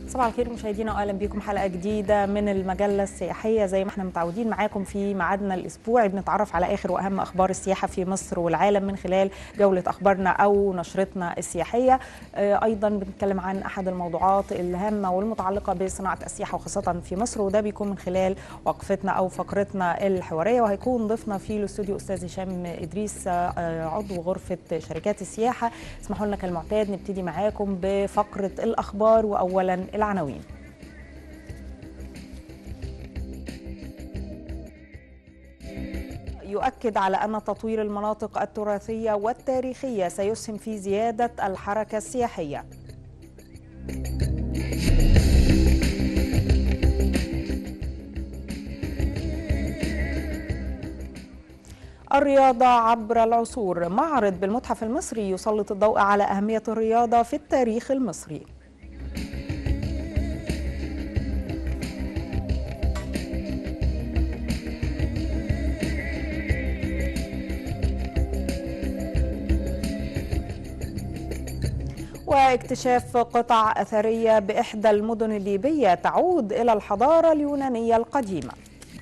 صباح الخير مشاهدينا واهلا بكم حلقه جديده من المجله السياحيه زي ما احنا متعودين معاكم في ميعادنا الاسبوعي بنتعرف على اخر واهم اخبار السياحه في مصر والعالم من خلال جوله اخبارنا او نشرتنا السياحيه ايضا بنتكلم عن احد الموضوعات الهامه والمتعلقه بصناعه السياحه وخاصه في مصر وده بيكون من خلال وقفتنا او فقرتنا الحواريه وهيكون ضيفنا في الاستوديو استاذ هشام ادريس عضو غرفه شركات السياحه اسمحوا لنا كالمعتاد نبتدي معاكم بفقره الاخبار واولا العناوين يؤكد على أن تطوير المناطق التراثية والتاريخية سيسهم في زيادة الحركة السياحية الرياضة عبر العصور معرض بالمتحف المصري يسلط الضوء على أهمية الرياضة في التاريخ المصري واكتشاف قطع أثرية بإحدى المدن الليبية تعود إلى الحضارة اليونانية القديمة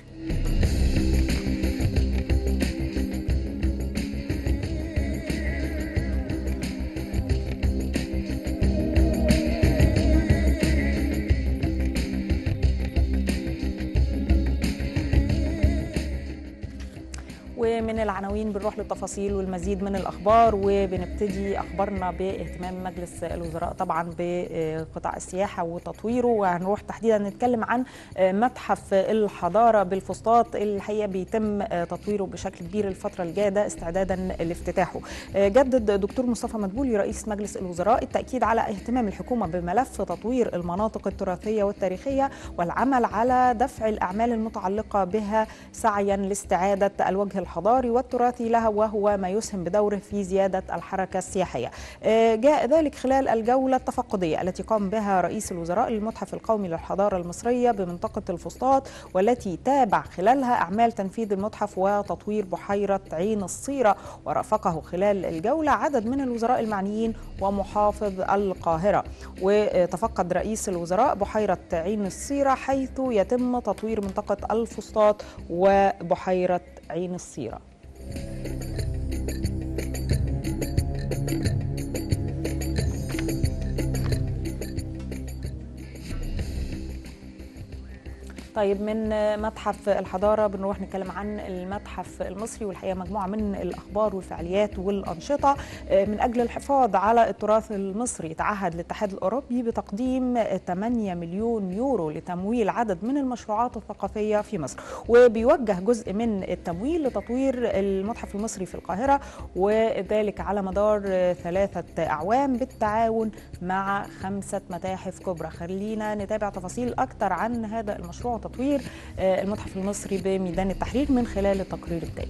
ومن العناوين بنروح للتفاصيل والمزيد من الاخبار وبنبتدي اخبارنا باهتمام مجلس الوزراء طبعا بقطاع السياحه وتطويره وهنروح تحديدا نتكلم عن متحف الحضاره بالفسطاط الحقيقه بيتم تطويره بشكل كبير الفتره الجايه ده استعدادا لافتتاحه جدد دكتور مصطفى مدبولي رئيس مجلس الوزراء التاكيد على اهتمام الحكومه بملف تطوير المناطق التراثيه والتاريخيه والعمل على دفع الاعمال المتعلقه بها سعيا لاستعاده الوجه الحضاري والتراثي لها وهو ما يسهم بدوره في زيادة الحركة السياحية جاء ذلك خلال الجولة التفقدية التي قام بها رئيس الوزراء للمتحف القومي للحضارة المصرية بمنطقة الفسطاط والتي تابع خلالها أعمال تنفيذ المتحف وتطوير بحيرة عين الصيرة ورافقه خلال الجولة عدد من الوزراء المعنيين ومحافظ القاهرة وتفقد رئيس الوزراء بحيرة عين الصيرة حيث يتم تطوير منطقة الفسطاط وبحيرة عين الصيرة طيب من متحف الحضاره بنروح نتكلم عن المتحف المصري والحقيقه مجموعه من الاخبار والفعاليات والانشطه من اجل الحفاظ على التراث المصري تعهد الاتحاد الاوروبي بتقديم 8 مليون يورو لتمويل عدد من المشروعات الثقافيه في مصر وبيوجه جزء من التمويل لتطوير المتحف المصري في القاهره وذلك على مدار ثلاثه اعوام بالتعاون مع خمسه متاحف كبرى خلينا نتابع تفاصيل اكثر عن هذا المشروع تطوير المتحف المصري بميدان التحرير من خلال التقرير التالي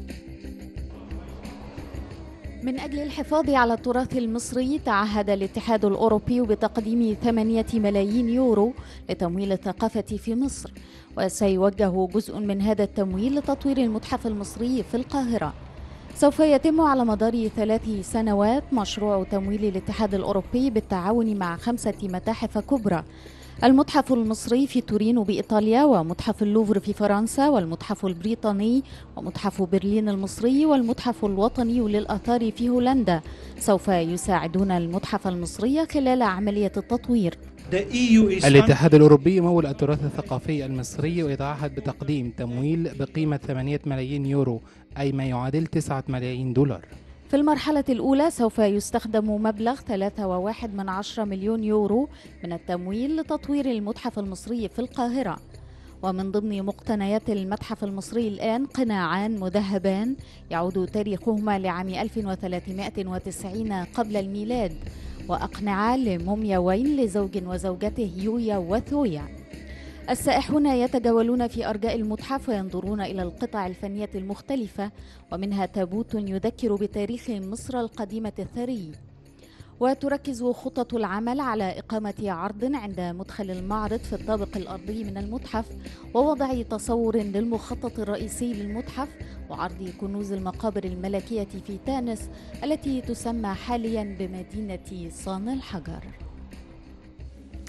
من أجل الحفاظ على التراث المصري تعهد الاتحاد الأوروبي بتقديم 8 ملايين يورو لتمويل الثقافة في مصر وسيوجه جزء من هذا التمويل لتطوير المتحف المصري في القاهرة سوف يتم على مدار ثلاث سنوات مشروع تمويل الاتحاد الأوروبي بالتعاون مع خمسة متاحف كبرى المتحف المصري في تورينو بإيطاليا ومتحف اللوفر في فرنسا والمتحف البريطاني ومتحف برلين المصري والمتحف الوطني للآثار في هولندا سوف يساعدون المتحف المصري خلال عملية التطوير الاتحاد الأوروبي يمول التراث الثقافي المصري ويتعهد بتقديم تمويل بقيمة 8 ملايين يورو أي ما يعادل 9 ملايين دولار في المرحلة الأولى سوف يستخدم مبلغ 3.1 من عشرة مليون يورو من التمويل لتطوير المتحف المصري في القاهرة ومن ضمن مقتنيات المتحف المصري الآن قناعان مذهبان يعود تاريخهما لعام 1390 قبل الميلاد وأقنعة لمومياوين لزوج وزوجته يويا وثويا السائحون يتجولون في أرجاء المتحف وينظرون إلى القطع الفنية المختلفة ومنها تابوت يذكر بتاريخ مصر القديمة الثري وتركز خطط العمل على إقامة عرض عند مدخل المعرض في الطابق الأرضي من المتحف ووضع تصور للمخطط الرئيسي للمتحف وعرض كنوز المقابر الملكية في تانس التي تسمى حاليا بمدينة صان الحجر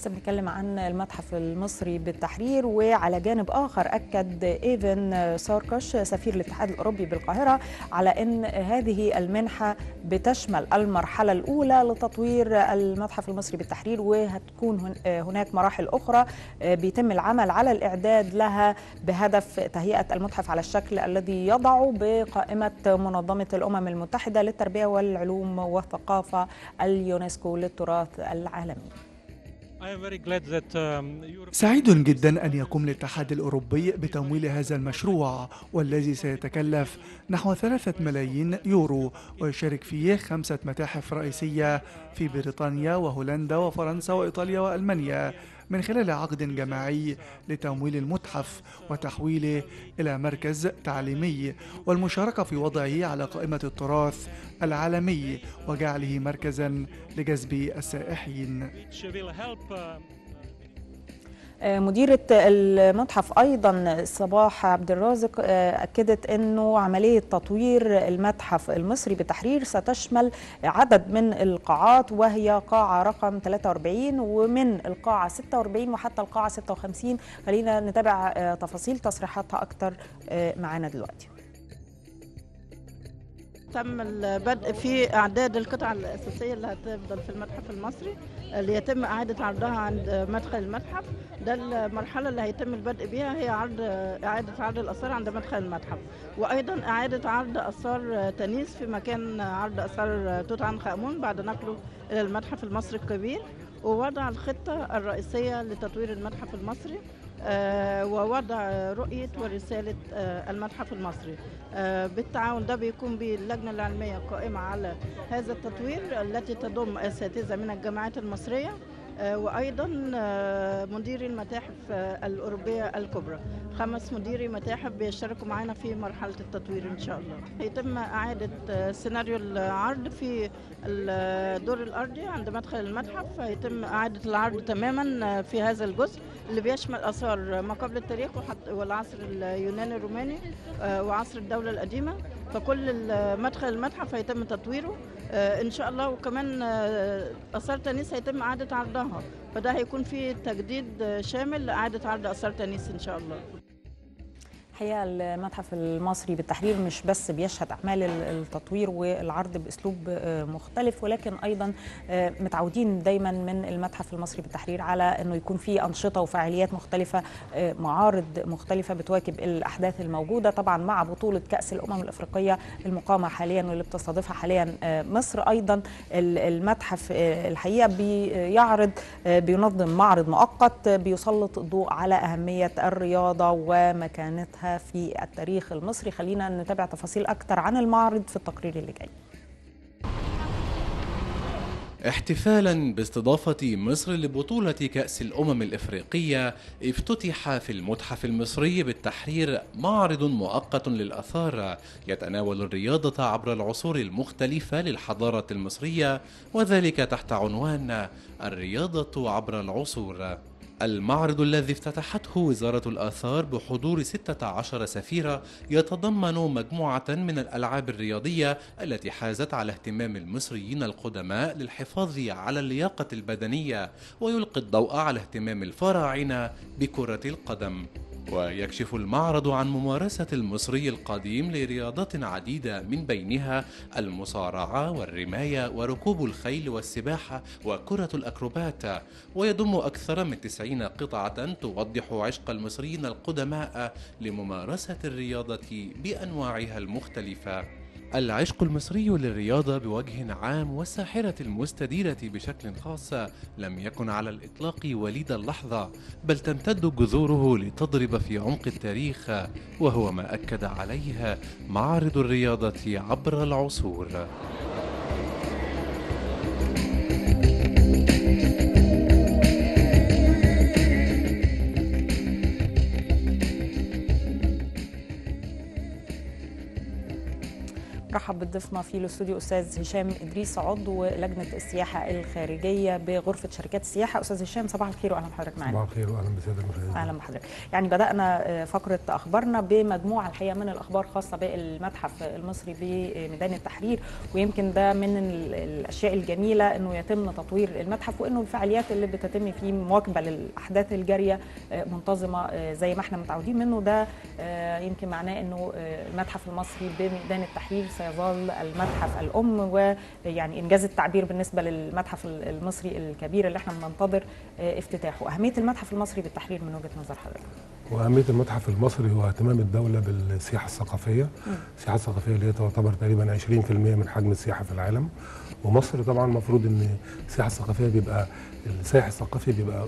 لسه بنتكلم عن المتحف المصري بالتحرير وعلى جانب اخر اكد ايفن ساركش سفير الاتحاد الاوروبي بالقاهره على ان هذه المنحه بتشمل المرحله الاولى لتطوير المتحف المصري بالتحرير وهتكون هناك مراحل اخرى بيتم العمل على الاعداد لها بهدف تهيئه المتحف على الشكل الذي يضع بقائمه منظمه الامم المتحده للتربيه والعلوم والثقافه اليونسكو للتراث العالمي. سعيد جدا أن يقوم الاتحاد الأوروبي بتمويل هذا المشروع والذي سيتكلف نحو ثلاثة ملايين يورو ويشارك فيه خمسة متاحف رئيسية في بريطانيا وهولندا وفرنسا وإيطاليا وألمانيا من خلال عقد جماعي لتمويل المتحف وتحويله إلى مركز تعليمي والمشاركة في وضعه على قائمة التراث العالمي وجعله مركزا لجذب السائحين مديرة المتحف أيضا صباح عبد الرازق أكدت أنه عملية تطوير المتحف المصري بالتحرير ستشمل عدد من القاعات وهي قاعة رقم 43 ومن القاعة 46 وحتى القاعة 56 خلينا نتابع تفاصيل تصريحاتها أكثر معنا دلوقتي تم البدء في اعداد القطع الاساسيه اللي هتفضل في المتحف المصري اللي يتم اعاده عرضها عند مدخل المتحف ده المرحله اللي هيتم البدء بها هي عرض اعاده عرض الاثار عند مدخل المتحف وايضا اعاده عرض اثار تنيس في مكان عرض اثار توت عنخ امون بعد نقله الى المتحف المصري الكبير ووضع الخطه الرئيسيه لتطوير المتحف المصري آه ووضع رؤية ورسالة آه المتحف المصري آه بالتعاون ده بيكون باللجنة العلمية القائمة على هذا التطوير التي تضم أساتذة من الجامعات المصرية وايضا مديري المتاحف الاوروبيه الكبرى خمس مديري متاحف بيشتركوا معنا في مرحله التطوير ان شاء الله هيتم اعاده سيناريو العرض في الدور الارضي عند مدخل المتحف هيتم اعاده العرض تماما في هذا الجزء اللي بيشمل اثار ما قبل التاريخ والعصر اليوناني الروماني وعصر الدوله القديمه فكل مدخل المتحف هيتم تطويره ان شاء الله وكمان اثار تنيس هيتم اعاده عرضها فده هيكون في تجديد شامل لاعاده عرض اثار تنيس ان شاء الله الحقيقه المتحف المصري بالتحرير مش بس بيشهد اعمال التطوير والعرض باسلوب مختلف ولكن ايضا متعودين دايما من المتحف المصري بالتحرير على انه يكون في انشطه وفعاليات مختلفه معارض مختلفه بتواكب الاحداث الموجوده طبعا مع بطوله كاس الامم الافريقيه المقامه حاليا واللي بتستضيفها حاليا مصر ايضا المتحف الحقيقه بيعرض بينظم معرض مؤقت بيسلط الضوء على اهميه الرياضه ومكانتها في التاريخ المصري خلينا نتابع تفاصيل أكثر عن المعرض في التقرير اللي جاي احتفالا باستضافة مصر لبطولة كأس الأمم الإفريقية افتتح في المتحف المصري بالتحرير معرض مؤقت للآثار يتناول الرياضة عبر العصور المختلفة للحضارة المصرية وذلك تحت عنوان الرياضة عبر العصور المعرض الذي افتتحته وزارة الآثار بحضور 16 سفيرة يتضمن مجموعة من الألعاب الرياضية التي حازت على اهتمام المصريين القدماء للحفاظ على اللياقة البدنية ويلقي الضوء على اهتمام الفراعنة بكرة القدم ويكشف المعرض عن ممارسة المصري القديم لرياضات عديدة من بينها المصارعة والرماية وركوب الخيل والسباحة وكرة الأكروبات ويضم أكثر من تسعين قطعة توضح عشق المصريين القدماء لممارسة الرياضة بأنواعها المختلفة العشق المصري للرياضة بوجه عام والساحرة المستديرة بشكل خاص لم يكن على الإطلاق وليد اللحظة بل تمتد جذوره لتضرب في عمق التاريخ وهو ما أكد عليه معرض الرياضة عبر العصور رحب برحب بضيفنا في الاستوديو استاذ هشام ادريس عضو لجنه السياحه الخارجيه بغرفه شركات السياحه استاذ هشام صباح الخير واهلا بحضرتك معانا صباح الخير واهلا بساده المشاهدين اهلا بحضرتك يعني بدانا فقره اخبارنا بمجموعه الحقيقه من الاخبار خاصه بالمتحف المصري بميدان التحرير ويمكن ده من الاشياء الجميله انه يتم تطوير المتحف وانه الفعاليات اللي بتتم فيه مواكبه للاحداث الجاريه منتظمه زي ما احنا متعودين منه ده يمكن معناه انه المتحف المصري بميدان التحرير سيظل المتحف الام ويعني انجاز التعبير بالنسبه للمتحف المصري الكبير اللي احنا بننتظر افتتاحه اهميه المتحف المصري بالتحرير من وجهه نظر حضرتك واهميه المتحف المصري هو اهتمام الدوله بالسياحه الثقافيه السياحه الثقافيه اللي هي تعتبر تقريبا 20% من حجم السياحه في العالم ومصر طبعا المفروض ان السياحه الثقافيه بيبقى السائح الثقافي بيبقى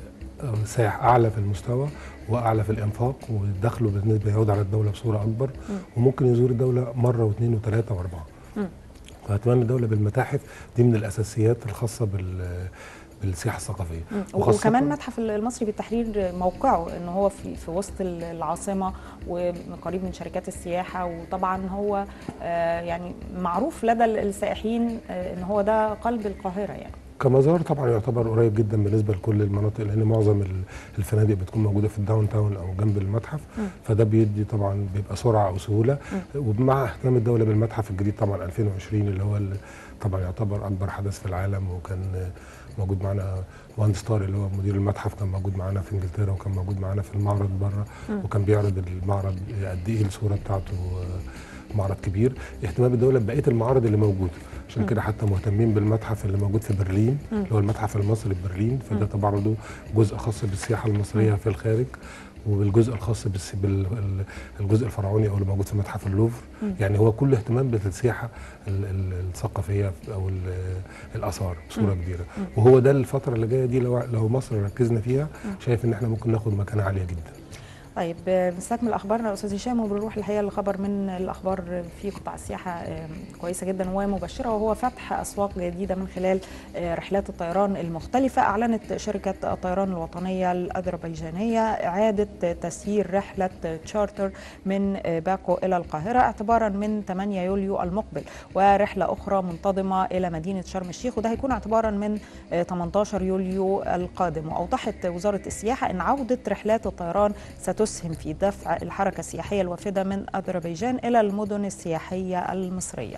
سائح اعلى في المستوى واعلى في الانفاق ودخله بالنسبه يعود على الدوله بصوره اكبر وممكن يزور الدوله مره واثنين وثلاثه واربعه فاهتمام الدوله بالمتاحف دي من الاساسيات الخاصه بال بالسياحه الثقافيه وكمان المتحف المصري بالتحرير موقعه ان هو في في وسط العاصمه وقريب من شركات السياحه وطبعا هو يعني معروف لدى السائحين ان هو ده قلب القاهره يعني كمزار طبعا يعتبر قريب جدا بالنسبه لكل المناطق لان معظم الفنادق بتكون موجوده في الداون تاون او جنب المتحف م. فده بيدي طبعا بيبقى سرعه او سهوله م. ومع اهتمام الدوله بالمتحف الجديد طبعا 2020 اللي هو طبعا يعتبر اكبر حدث في العالم وكان موجود معانا وان ستار اللي هو مدير المتحف كان موجود معانا في انجلترا وكان موجود معانا في المعرض بره وكان بيعرض المعرض قد ايه الصوره بتاعته معرض كبير اهتمام الدوله ببقيه المعارض اللي موجوده عشان كده حتى مهتمين بالمتحف اللي موجود في برلين اللي هو المتحف المصري في برلين فده طبعا له جزء خاص بالسياحه المصريه في الخارج وبالجزء الخاص بالجزء الفرعوني او اللي موجود في متحف اللوفر يعني هو كل اهتمام بالسياحه الثقافيه او الاثار بصوره كبيره وهو ده الفتره اللي جايه دي لو لو مصر ركزنا فيها شايف ان احنا ممكن ناخد مكانه عاليه جدا طيب نستكمل اخبارنا استاذ هشام وبنروح الحقيقه لخبر من الاخبار في قطاع السياحه كويسه جدا ومبشره وهو فتح اسواق جديده من خلال رحلات الطيران المختلفه اعلنت شركه الطيران الوطنيه الاذربيجانيه اعاده تسيير رحله تشارتر من باكو الى القاهره اعتبارا من 8 يوليو المقبل ورحله اخرى منتظمه الى مدينه شرم الشيخ وده هيكون اعتبارا من 18 يوليو القادم واوضحت وزاره السياحه ان عوده رحلات الطيران ستسهم في دفع الحركة السياحية الوافدة من أذربيجان إلى المدن السياحية المصرية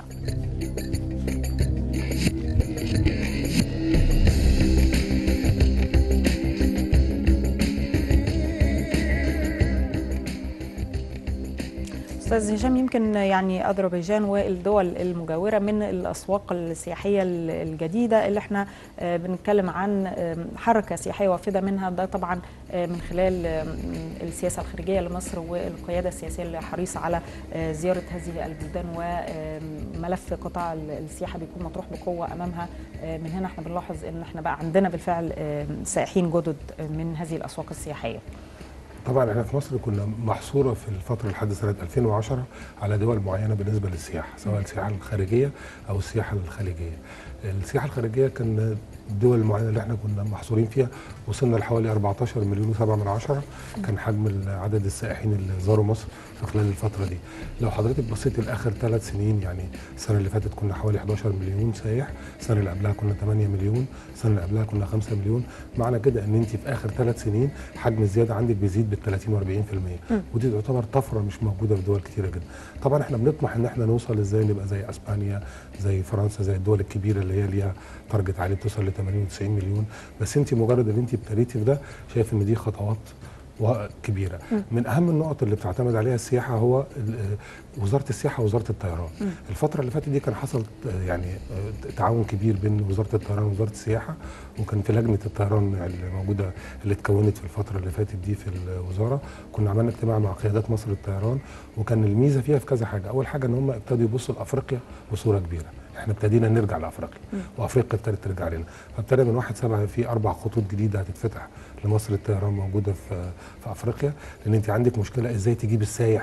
استاذ هشام يمكن يعني اذربيجان والدول المجاوره من الاسواق السياحيه الجديده اللي احنا بنتكلم عن حركه سياحيه وافده منها ده طبعا من خلال السياسه الخارجيه لمصر والقياده السياسيه اللي حريصه على زياره هذه البلدان وملف قطاع السياحه بيكون مطروح بقوه امامها من هنا احنا بنلاحظ ان احنا بقى عندنا بالفعل سائحين جدد من هذه الاسواق السياحيه طبعا احنا في مصر كنا محصوره في الفتره لحد سنه 2010 على دول معينه بالنسبه للسياحه سواء السياحه الخارجيه او السياحه الخليجيه. السياحه الخارجيه كان الدول المعينه اللي احنا كنا محصورين فيها وصلنا لحوالي 14 مليون و7 من عشرة كان حجم عدد السائحين اللي زاروا مصر في خلال الفتره دي لو حضرتك بصيت لاخر ثلاث سنين يعني السنه اللي فاتت كنا حوالي 11 مليون سائح السنه اللي قبلها كنا 8 مليون السنه اللي قبلها كنا 5 مليون معنى كده ان انت في اخر ثلاث سنين حجم الزياده عندك بيزيد بال 30 و40% ودي تعتبر طفره مش موجوده في دول كتيره جدا طبعا احنا بنطمح ان احنا نوصل ازاي نبقى زي اسبانيا زي فرنسا زي الدول الكبيره اللي هي ليها تارجت عالي بتوصل ل 80 و90 مليون بس انت مجرد ان انت ابتديتي في ده شايف ان دي خطوات كبيره من اهم النقط اللي بتعتمد عليها السياحه هو وزاره السياحه ووزاره الطيران م. الفتره اللي فاتت دي كان حصل يعني تعاون كبير بين وزاره الطيران ووزاره السياحه وكان في لجنه الطيران اللي موجوده اللي اتكونت في الفتره اللي فاتت دي في الوزاره كنا عملنا اجتماع مع قيادات مصر للطيران وكان الميزه فيها في كذا حاجه اول حاجه ان هم ابتدوا يبصوا لافريقيا بصوره كبيره احنا ابتدينا نرجع لافريقيا وافريقيا ابتدت ترجع لنا فابتدى من واحد سبعة في اربع خطوط جديده هتتفتح لمصر الطيران موجوده في في افريقيا لان انت عندك مشكله ازاي تجيب السايح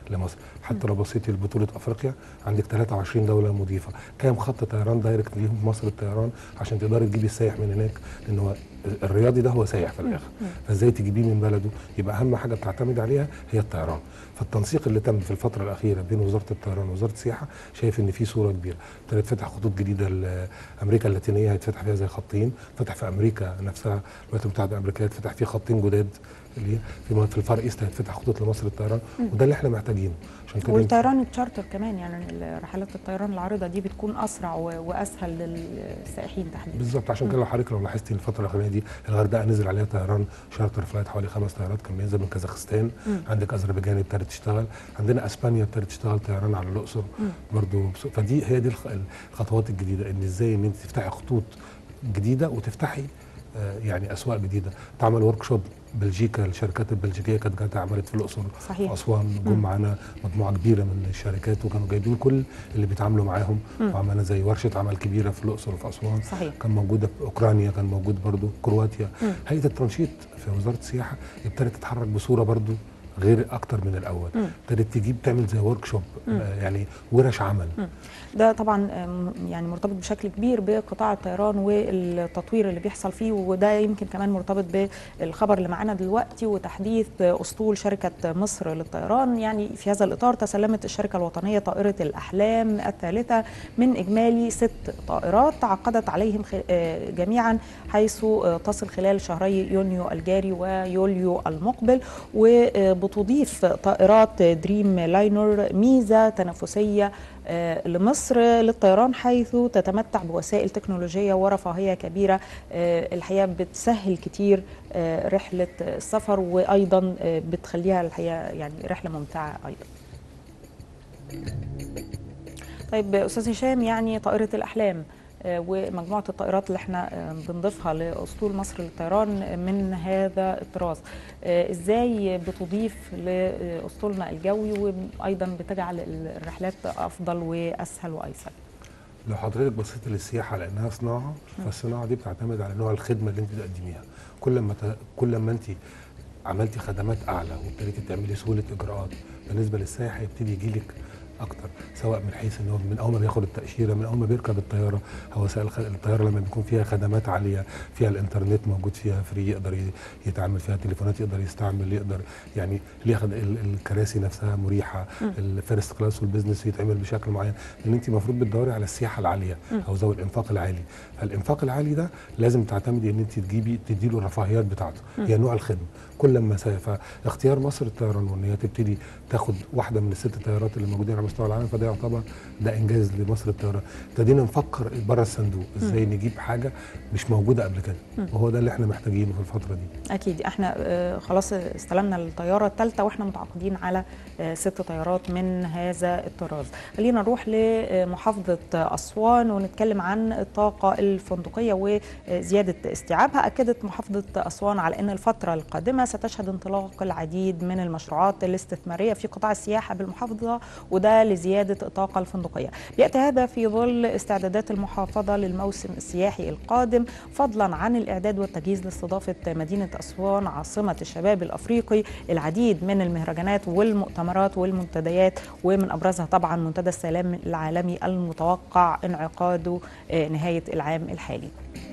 لمصر حتى لو بصيتي لبطوله افريقيا عندك 23 دوله مضيفه كام خط طيران دايركت ليهم في مصر الطيران عشان تقدري تجيبي السائح من هناك لان هو الرياضي ده هو سايح في الاخر فازاي تجيبيه من بلده يبقى اهم حاجه بتعتمد عليها هي الطيران فالتنسيق اللي تم في الفتره الاخيره بين وزاره الطيران ووزاره السياحه شايف ان في صوره كبيره ابتدت فتح خطوط جديده لامريكا اللاتينيه هيتفتح فيها زي خطين فتح في امريكا نفسها الولايات المتحده الامريكيه هيتفتح فيه خطين جداد اللي في في الفار ايست هيتفتح خطوط لمصر الطيران وده اللي احنا محتاجينه عشان كده والطيران التشارتر كمان يعني رحلات الطيران العارضه دي بتكون اسرع واسهل للسائحين تحديدا بالظبط عشان كده لو حضرتك لو لاحظتي الفتره الاخرانيه دي الغردقه نزل عليها طيران شارتر فلايت حوالي خمس طيارات كان بينزل من كازاخستان مم. عندك اذربيجان ابتدت تشتغل عندنا اسبانيا ابتدت تشتغل طيران على الاقصر برضو بس- فدي هي دي الخ- الخطوات الجديده ان ازاي ان انت تفتحي خطوط جديده وتفتحي آه، يعني اسواق جديده تعمل ورك شوب بلجيكا الشركات البلجيكيه كانت جات عملت في الاقصر صحيح واسوان مم. جم معانا مجموعه كبيره من الشركات وكانوا جايبين كل اللي بيتعاملوا معاهم مم. وعملنا زي ورشه عمل كبيره في الاقصر وفي اسوان صحيح كان موجوده في اوكرانيا كان موجود برضو كرواتيا مم. هيئه التنشيط في وزاره السياحه ابتدت تتحرك بصوره برضو غير اكتر من الاول مم. ابتدت تجيب تعمل زي ورك شوب مم. يعني ورش عمل ده طبعا آم، يعني مرتبط بشكل كبير بقطاع الطيران والتطوير اللي بيحصل فيه وده يمكن كمان مرتبط بالخبر اللي معانا دلوقتي وتحديث اسطول شركه مصر للطيران يعني في هذا الاطار تسلمت الشركه الوطنيه طائره الاحلام الثالثه من اجمالي ست طائرات تعاقدت عليهم خ- آه، جميعا حيث آه، تصل خلال شهري يونيو الجاري ويوليو المقبل وبتضيف طائرات دريم لاينر ميزه تنافسيه آه، لمصر للطيران حيث تتمتع بوسائل تكنولوجية ورفاهية كبيرة آه، الحقيقة بتسهل كتير آه، رحلة السفر وأيضا آه، بتخليها الحقيقة يعني رحلة ممتعة أيضا طيب أستاذ هشام يعني طائرة الأحلام آه، ومجموعة الطائرات اللي احنا آه، بنضيفها لأسطول مصر للطيران من هذا الطراز آه، ازاي بتضيف لأسطولنا الجوي وأيضا بتجعل الرحلات أفضل وأسهل وأيسر لو حضرتك بصيت للسياحه لانها صناعه فالصناعه دي بتعتمد على نوع الخدمه اللي انت تقدميها كل ما ت... كل ما انت عملتي خدمات اعلى وابتديتي تعملي سهوله اجراءات بالنسبه للسائح هيبتدي يجي لك اكتر سواء من حيث ان هو من اول ما بياخد التاشيره من اول ما بيركب الطياره هو سائل الخ- الطياره لما بيكون فيها خدمات عاليه فيها الانترنت موجود فيها فري يقدر ي- يتعامل فيها تليفونات يقدر يستعمل يقدر يعني ليه خد... ال- الكراسي نفسها مريحه الفيرست كلاس والبزنس يتعمل بشكل معين لان انت المفروض بتدوري على السياحه العاليه او ذوي الانفاق العالي فالانفاق العالي ده لازم تعتمدي ان انت تجيبي تدي له الرفاهيات بتاعته هي نوع الخدمه كل ما سا- فاختيار مصر الطيران وان هي تبتدي تاخد واحده من الست طيارات اللي موجودين على مستوى العالم فده يعتبر ده انجاز لمصر الطيران ابتدينا نفكر بره الصندوق ازاي نجيب حاجه مش موجوده قبل كده وهو ده اللي احنا محتاجينه في الفتره دي أكيد احنا آه، خلاص استلمنا الطيارة الثالثة واحنا متعاقدين على آه، ست طيارات من هذا الطراز خلينا نروح لمحافظة أسوان ونتكلم عن الطاقة الفندقية وزيادة استيعابها أكدت محافظة أسوان على أن الفترة القادمة ستشهد انطلاق العديد من المشروعات الاستثمارية في قطاع السياحة بالمحافظة وده لزيادة الطاقة الفندقية يأتي هذا في ظل استعدادات المحافظة للموسم السياحي القادم فضلا عن الإعداد والتجهيز لاستضافة مدينة أسوان عاصمة الشباب الأفريقي العديد من المهرجانات والمؤتمرات والمنتديات ومن أبرزها طبعا منتدى السلام العالمي المتوقع انعقاده آه، نهاية العام الحالي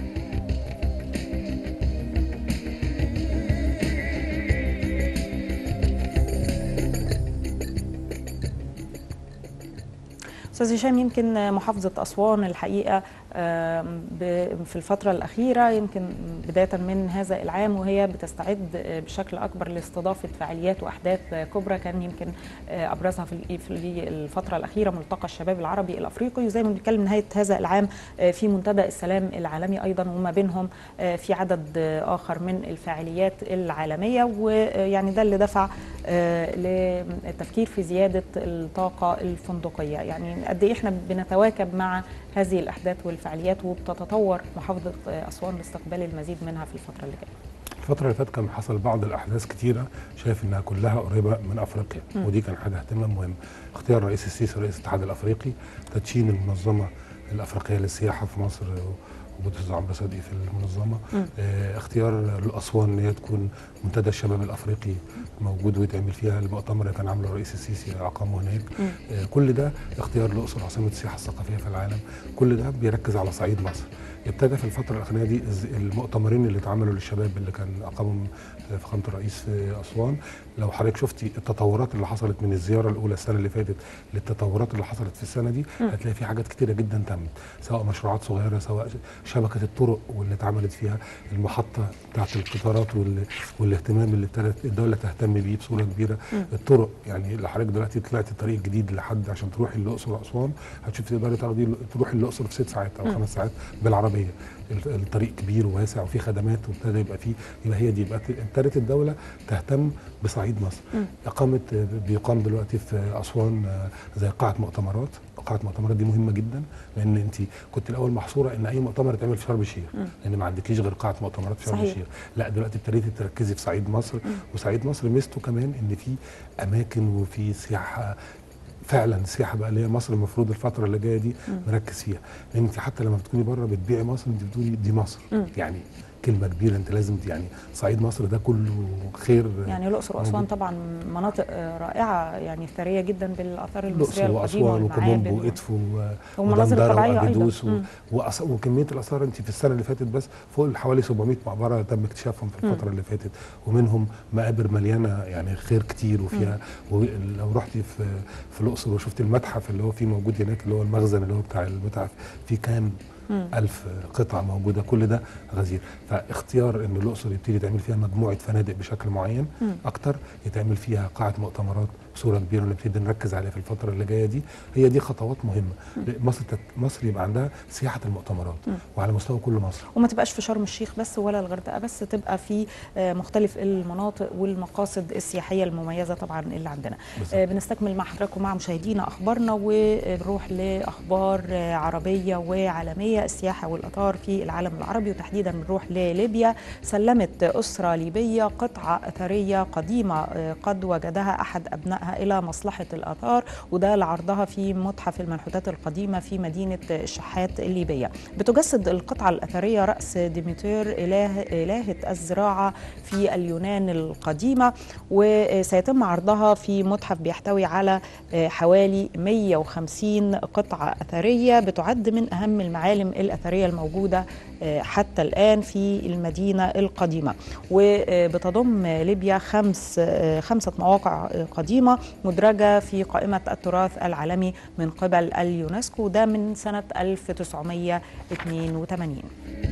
استاذ هشام يمكن محافظه اسوان الحقيقه آم، ب- في الفتره الاخيره يمكن بدايه من هذا العام وهي بتستعد بشكل اكبر لاستضافه فعاليات واحداث كبرى كان يمكن آه، ابرزها في ال- في الفتره الاخيره ملتقى الشباب العربي الافريقي وزي ما بنتكلم نهايه هذا العام آه، في منتدى السلام العالمي ايضا وما بينهم آه، في عدد آه، اخر من الفعاليات العالميه ويعني ده اللي دفع آه، للتفكير في زياده الطاقه الفندقيه يعني قد ايه احنا بنتواكب مع هذه الاحداث والفعاليات وبتتطور محافظه آه، اسوان لاستقبال المزيد منها في الفتره اللي جايه الفترة اللي فاتت كان حصل بعض الأحداث كتيرة شايف إنها كلها قريبة من أفريقيا مم. ودي كان حاجة اهتمام مهم اختيار رئيس السيسي رئيس الاتحاد الأفريقي تدشين المنظمة الأفريقية للسياحة في مصر وجود استاذ عمرو صدقي في المنظمه مم. آه، اختيار الاسوان ان هي تكون منتدى الشباب الافريقي موجود ويتعمل فيها المؤتمر اللي كان عامله الرئيس السيسي اقامه هناك مم. آه، كل ده اختيار الاقصر عاصمه السياحه الثقافيه في العالم كل ده بيركز على صعيد مصر ابتدى في الفتره الاخرانيه دي الز- المؤتمرين اللي اتعملوا للشباب اللي كان اقامهم فخامه الرئيس في اسوان لو حضرتك شفتي التطورات اللي حصلت من الزياره الاولى السنه اللي فاتت للتطورات اللي حصلت في السنه دي مم. هتلاقي في حاجات كتيره جدا تمت سواء مشروعات صغيره سواء شبكه الطرق واللي اتعملت فيها المحطه بتاعت القطارات وال... والاهتمام اللي ابتدت الدوله تهتم بيه بصوره كبيره مم. الطرق يعني اللي حضرتك دلوقتي طلعت طريق جديد لحد عشان تروحي الاقصر واسوان هتشوفي تقدري تاخدي تروحي الاقصر في ست ساعات او مم. خمس ساعات بالعربيه ال- الطريق كبير وواسع وفيه خدمات وابتدى يبقى فيه يبقى هي دي يبقى ابتدت الدوله تهتم بصعيد مصر مم. اقامت بيقام دلوقتي في اسوان آه، زي قاعه مؤتمرات قاعه مؤتمرات دي مهمه جدا لان انت كنت الاول محصوره ان اي مؤتمر يتعمل في شرم الشيخ مم. لان ما عندكيش غير قاعه مؤتمرات في شرم صحيح. الشيخ لا دلوقتي ابتديتي تركزي في صعيد مصر وصعيد مصر ميزته كمان ان في اماكن وفي سياحه فعلا السياحه بقى اللي هي مصر المفروض الفتره اللي جايه دي مم. مركز فيها لان انت حتى لما بتكوني بره بتبيعي مصر انت بتقولي دي مصر مم. يعني كلمه كبيره انت لازم يعني صعيد مصر ده كله خير يعني الاقصر واسوان موجود. طبعا مناطق آه، رائعه يعني ثريه جدا بالاثار المصريه الاقصر القديمه واسوان وكومومبو والمعابد وادفو و- والمناظر ودندرة الطبيعيه وأجدوس ايضا و... مم. وأص... وكميه الاثار انت في السنه اللي فاتت بس فوق حوالي 700 مقبره تم اكتشافهم في الفتره اللي فاتت ومنهم مقابر مليانه يعني خير كتير وفيها ولو رحتي في في الاقصر وشفت المتحف اللي هو فيه موجود هناك اللي هو المخزن اللي هو بتاع المتحف فيه كام مم. ألف قطعة موجودة كل ده غزير فاختيار ان الأقصر يبتدي يتعمل فيها مجموعة فنادق بشكل معين مم. أكتر يتعمل فيها قاعة مؤتمرات بصورة كبيرة ونبتدي نركز عليها في الفترة اللي جاية دي هي دي خطوات مهمة مصر تت... مصر يبقى عندها سياحة المؤتمرات مم. وعلى مستوى كل مصر وما تبقاش في شرم الشيخ بس ولا الغردقه بس تبقى في آه، مختلف المناطق والمقاصد السياحيه المميزه طبعا اللي عندنا بالظبط. آه، بنستكمل مع حضراتكم مع مشاهدينا اخبارنا ونروح لاخبار آه، عربيه وعالميه السياحه والاثار في العالم العربي وتحديدا بنروح لليبيا سلمت اسره ليبيه قطعه اثريه قديمه آه، قد وجدها احد ابنائها الى مصلحه الاثار وده لعرضها في متحف المنحوتات القديمه في مدينه الشحات الليبيه بتجسد القطعه الاثريه راس ديمتر اله الهه الزراعه في اليونان القديمه وسيتم عرضها في متحف بيحتوي على آه، حوالي 150 قطعه اثريه بتعد من اهم المعالم الاثريه الموجوده آه، حتى الان في المدينه القديمه وبتضم ليبيا خمس آه، خمسه مواقع آه، قديمه مدرجه في قائمه التراث العالمي من قبل اليونسكو ده من سنه 1982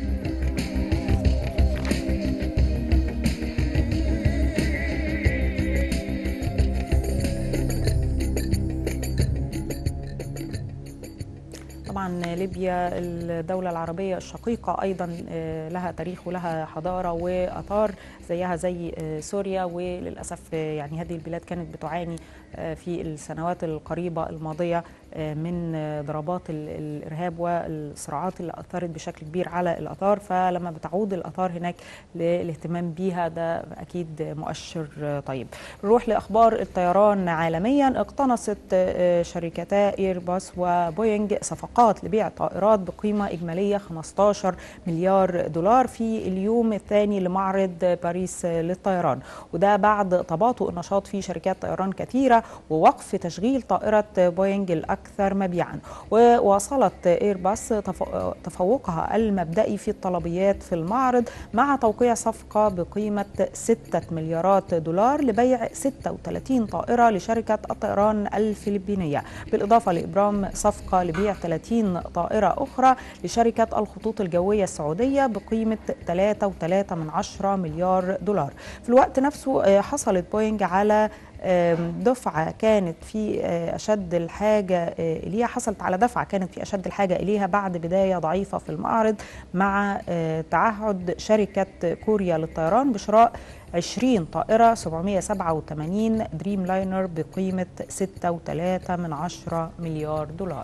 طبعا ليبيا الدولة العربية الشقيقة أيضا آه، لها تاريخ ولها حضارة وأثار زيها زي آه، سوريا وللأسف آه، يعني هذه البلاد كانت بتعاني آه، في السنوات القريبة الماضية آه، من آه، ضربات ال- الإرهاب والصراعات اللي أثرت بشكل كبير على الآثار فلما بتعود الآثار هناك للاهتمام بيها ده أكيد مؤشر آه، طيب نروح لأخبار الطيران عالميا اقتنصت آه، شركتا إيرباص وبوينج صفقات لبيع طائرات بقيمة إجمالية 15 مليار دولار في اليوم الثاني لمعرض باريس للطيران وده بعد تباطؤ النشاط في شركات طيران كثيرة ووقف تشغيل طائرة بوينج الأكثر مبيعا وواصلت إيرباص تف- تفوقها المبدئي في الطلبيات في المعرض مع توقيع صفقة بقيمة 6 مليارات دولار لبيع 36 طائرة لشركة الطيران الفلبينية بالإضافة لإبرام صفقة لبيع 30 طائرة أخرى لشركة الخطوط الجوية السعودية بقيمة 3.3 من عشرة مليار دولار في الوقت نفسه آه، حصلت بوينج على آم، دفعة كانت في آه، أشد الحاجة آه، إليها حصلت على دفعة كانت في أشد الحاجة إليها بعد بداية ضعيفة في المعرض مع آه، تعهد شركة كوريا للطيران بشراء 20 طائرة 787 دريم لاينر بقيمة 6.3 من عشرة مليار دولار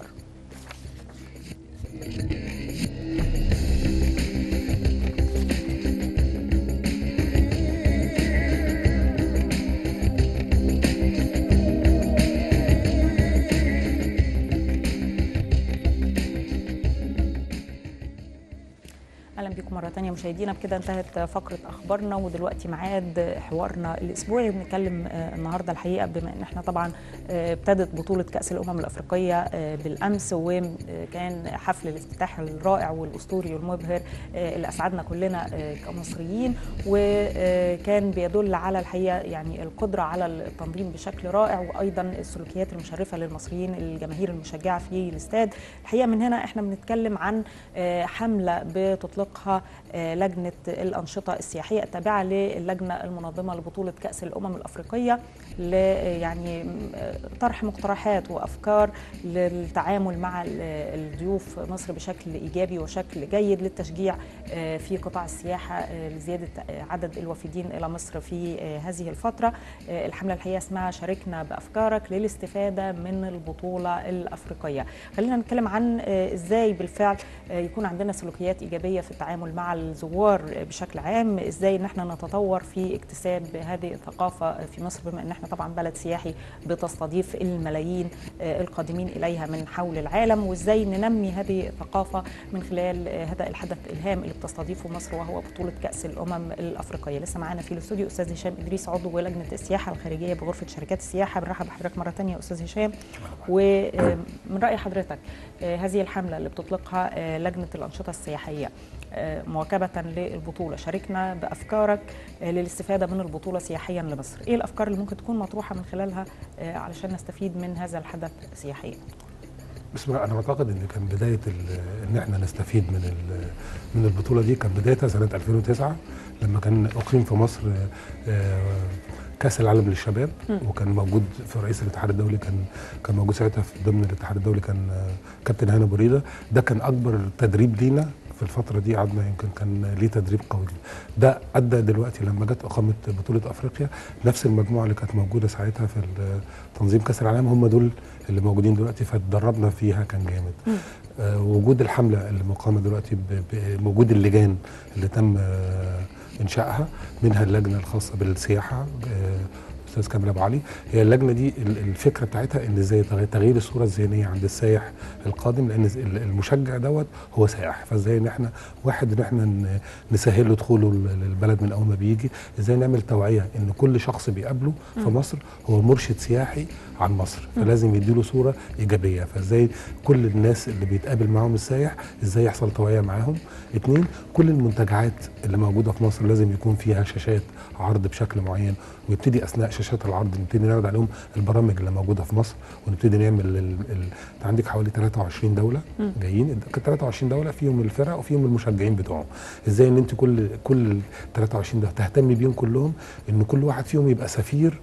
مشاهدينا بكده انتهت فقره اخبارنا ودلوقتي ميعاد حوارنا الاسبوعي بنتكلم النهارده الحقيقه بما ان احنا طبعا ابتدت بطوله كاس الامم الافريقيه بالامس وكان حفل الافتتاح الرائع والاسطوري والمبهر اللي اسعدنا كلنا كمصريين وكان بيدل على الحقيقه يعني القدره على التنظيم بشكل رائع وايضا السلوكيات المشرفه للمصريين الجماهير المشجعه في الاستاد الحقيقه من هنا احنا بنتكلم عن حمله بتطلقها لجنه الانشطه السياحيه التابعه للجنه المنظمه لبطوله كاس الامم الافريقيه يعني طرح مقترحات وافكار للتعامل مع الضيوف مصر بشكل ايجابي وشكل جيد للتشجيع في قطاع السياحه لزياده عدد الوافدين الى مصر في هذه الفتره الحمله الحقيقه اسمها شاركنا بافكارك للاستفاده من البطوله الافريقيه خلينا نتكلم عن ازاي بالفعل يكون عندنا سلوكيات ايجابيه في التعامل مع الزوار بشكل عام ازاي ان احنا نتطور في اكتساب هذه الثقافه في مصر بما ان احنا طبعا بلد سياحي بتستضيف الملايين القادمين اليها من حول العالم وازاي ننمي هذه الثقافه من خلال هذا الحدث الهام اللي بتستضيفه مصر وهو بطوله كاس الامم الافريقيه لسه معانا في الاستوديو استاذ هشام ادريس عضو لجنه السياحه الخارجيه بغرفه شركات السياحه بنرحب بحضرتك مره ثانيه استاذ هشام ومن راي حضرتك هذه الحمله اللي بتطلقها لجنه الانشطه السياحيه مواكبه للبطوله شاركنا بافكارك للاستفاده من البطوله سياحيا لمصر ايه الافكار اللي ممكن تكون مطروحه من خلالها علشان نستفيد من هذا الحدث سياحيا بسم الله انا اعتقد ان كان بدايه ان احنا نستفيد من من البطوله دي كان بدايتها سنه 2009 لما كان اقيم في مصر كاس العالم للشباب وكان موجود في رئيس الاتحاد الدولي كان كان موجود ساعتها في ضمن الاتحاد الدولي كان كابتن هاني بريده ده كان اكبر تدريب لينا في الفتره دي قعدنا يمكن كان ليه تدريب قوي ده ادى دلوقتي لما جت اقامه بطوله افريقيا نفس المجموعه اللي كانت موجوده ساعتها في تنظيم كاس العالم هم دول اللي موجودين دلوقتي فتدربنا فيها كان جامد آه وجود الحمله اللي مقامه دلوقتي بوجود اللجان اللي تم آه انشائها منها اللجنه الخاصه بالسياحه آه استاذ كامل ابو علي هي اللجنه دي الفكره بتاعتها ان ازاي تغيير الصوره الذهنيه عند السائح القادم لان المشجع دوت هو سائح فازاي ان احنا واحد ان احنا نسهل له دخوله للبلد من اول ما بيجي ازاي نعمل توعيه ان كل شخص بيقابله في مصر هو مرشد سياحي عن مصر فلازم يديله صوره ايجابيه فازاي كل الناس اللي بيتقابل معاهم السائح ازاي يحصل توعيه معاهم اتنين كل المنتجعات اللي موجوده في مصر لازم يكون فيها شاشات عرض بشكل معين ويبتدي اثناء شاشات العرض نبتدي نعرض عليهم البرامج اللي موجوده في مصر ونبتدي نعمل ال... ال... عندك حوالي 23 دوله م. جايين 23 دوله فيهم الفرق وفيهم المشجعين بتوعهم ازاي ان انت كل كل 23 دوله تهتمي بيهم كلهم ان كل واحد فيهم يبقى سفير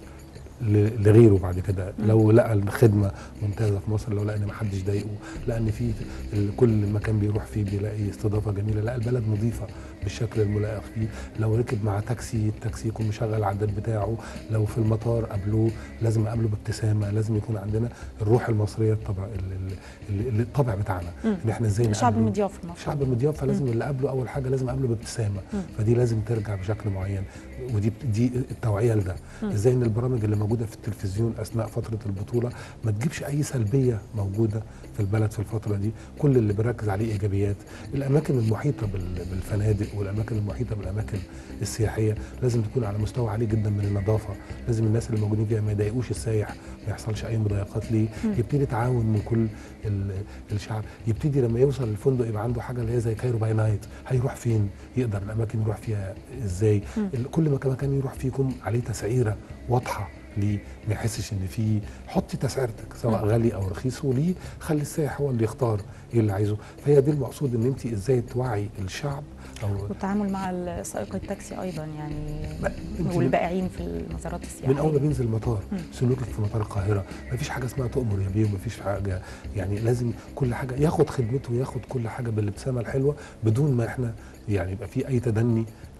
لغيره بعد كده لو لقى الخدمه ممتازه في مصر لو لقى ان ما حدش ضايقه لقى ان في كل مكان بيروح فيه بيلاقي استضافه جميله لقى البلد نظيفه بالشكل الملائق فيه لو ركب مع تاكسي التاكسي يكون مشغل العداد بتاعه لو في المطار قابلوه لازم اقابله بابتسامه لازم يكون عندنا الروح المصريه الطبع الطبع بتاعنا ان احنا ازاي الشعب المضياف في مصر الشعب المضياف فلازم اللي قابله اول حاجه لازم اقابله بابتسامه فدي لازم ترجع بشكل معين ودي دي التوعيه لده ازاي ان البرامج اللي موجوده في التلفزيون اثناء فتره البطوله ما تجيبش اي سلبيه موجوده في البلد في الفتره دي كل اللي بنركز عليه ايجابيات الاماكن المحيطه بالفنادق والاماكن المحيطه بالاماكن السياحيه لازم تكون على مستوى عالي جدا من النظافه لازم الناس اللي موجودين فيها ما يضايقوش السائح ما يحصلش اي مضايقات ليه يبتدي تعاون من كل الشعب يبتدي لما يوصل الفندق يبقى عنده حاجه اللي هي زي كايرو باي نايت هيروح فين يقدر الاماكن يروح فيها ازاي كل ما مكان يروح فيه يكون عليه تسعيره واضحه ليه ما يحسش ان في حطي تسعيرتك سواء غالي او رخيص وليه خلي السائح هو اللي يختار ايه اللي عايزه فهي دي المقصود ان انت ازاي توعي الشعب او والتعامل مع سائق التاكسي ايضا يعني والبائعين في المزارات السياحيه من اول ما بينزل المطار سلوكك في مطار القاهره ما فيش حاجه اسمها تؤمر يا بيه وما فيش حاجه يعني لازم كل حاجه ياخد خدمته وياخد كل حاجه بالابتسامه الحلوه بدون ما احنا يعني يبقى في اي تدني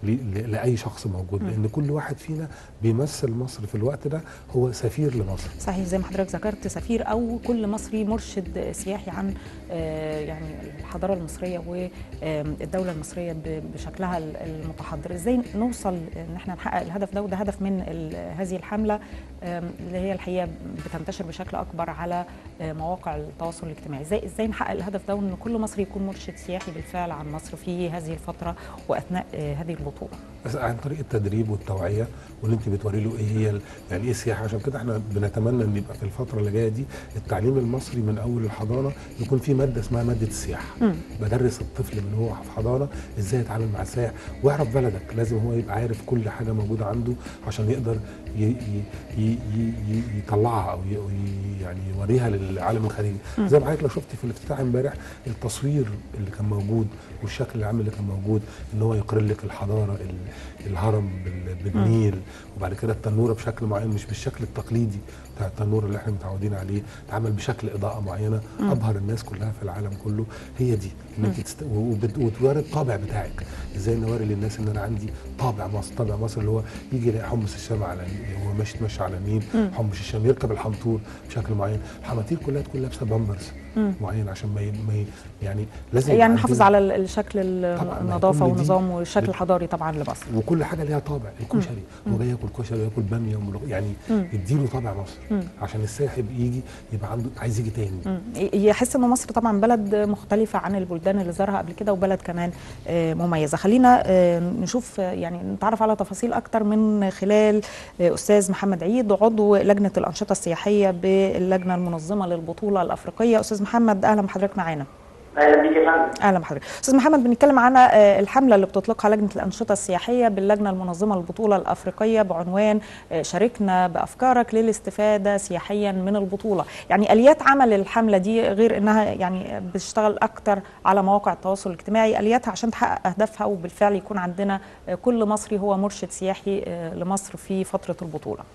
ل- ل- لاي شخص موجود لان كل واحد فينا بيمثل مصر في الوقت ده هو سفير لمصر صحيح زي ما حضرتك ذكرت سفير او كل مصري مرشد سياحي عن آه، يعني الحضاره المصريه والدوله المصريه ب- بشكلها ال- المتحضر ازاي نوصل ان احنا نحقق الهدف ده وده هدف من ال- هذه الحمله آم، اللي هي الحقيقه بتنتشر بشكل اكبر على آه، مواقع التواصل الاجتماعي ازاي ازاي نحقق الهدف ده وان كل مصري يكون مرشد سياحي بالفعل عن مصر في هذه الفتره واثناء آه، هذه البطوله بس عن طريق التدريب والتوعيه وان انت بتوري له ايه هي ال- يعني ايه السياحه عشان كده احنا بنتمنى ان يبقى في الفتره اللي جايه دي التعليم المصري من اول الحضانه يكون في ماده اسمها ماده السياحه مم. بدرس الطفل من هو في حضانه ازاي يتعامل مع السائح ويعرف بلدك لازم هو يبقى عارف كل حاجه موجوده عنده عشان يقدر ي ي ي ي ي يطلعها او ي ي- يعني يوريها للعالم الخارجي زي ما حضرتك لو شفتي في الافتتاح امبارح التصوير اللي كان موجود والشكل العام اللي كان موجود ان هو يقرر لك الحضاره ال- الهرم بال- بالنيل وبعد كده التنوره بشكل معين مش بالشكل التقليدي بتاع التنور اللي احنا متعودين عليه تعمل بشكل اضاءه معينه ابهر الناس كلها في العالم كله هي دي ان انت تست... وبت- وتوري الطابع بتاعك ازاي نوري للناس ان انا عندي طابع مصر طابع مصر اللي هو يجي يلاقي حمص الشام على النيل هو ماشي يتمشى على النيل حمص الشام يركب الحنطور بشكل معين الحناطير كلها تكون لابسه بامبرز معين عشان ما, ي... ما ي... يعني لازم يبقى يعني نحافظ عندنا- على ال- الشكل طبعاً، النظافه كل دي والنظام والشكل بت- الحضاري طبعا لمصر وكل حاجه ليها طابع الكشري هو جاي ياكل كشري وياكل باميه وملوخيه يعني اديله طابع مصر عشان السائح يبقى يجي يبقى عنده عايز يجي تاني مم. يحس ان مصر طبعا بلد مختلفه عن البلدان اللي زارها قبل كده وبلد كمان آه، مميزه خلينا آه، نشوف آه، يعني نتعرف على تفاصيل اكتر من خلال آه، استاذ محمد عيد عضو لجنه الانشطه السياحيه باللجنه المنظمه للبطوله الافريقيه استاذ محمد اهلا بحضرتك معانا اهلا بيك يا فندم اهلا بحضرتك استاذ محمد بنتكلم عن آه، الحمله اللي بتطلقها لجنه الانشطه السياحيه باللجنه المنظمه للبطوله الافريقيه بعنوان آه، شاركنا بافكارك للاستفاده سياحيا من البطوله يعني اليات عمل الحمله دي غير انها يعني بتشتغل اكتر على مواقع التواصل الاجتماعي الياتها عشان تحقق اهدافها وبالفعل يكون عندنا آه، كل مصري هو مرشد سياحي آه، لمصر في فتره البطوله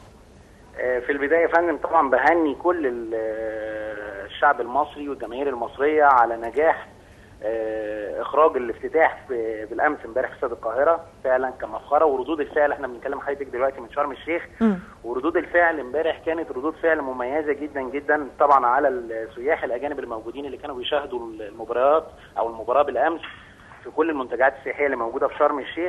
آه، في البدايه يا فندم طبعا بهني كل ال- آه، الشعب المصري والجماهير المصريه على نجاح آه، اخراج الافتتاح في بالامس امبارح في استاد القاهره فعلا كان مسخره وردود الفعل احنا بنتكلم حضرتك دلوقتي من شرم الشيخ مم. وردود الفعل امبارح كانت ردود فعل مميزه جدا جدا طبعا على السياح الاجانب الموجودين اللي كانوا بيشاهدوا المباريات او المباراه بالامس في كل المنتجعات السياحيه اللي موجوده في شرم الشيخ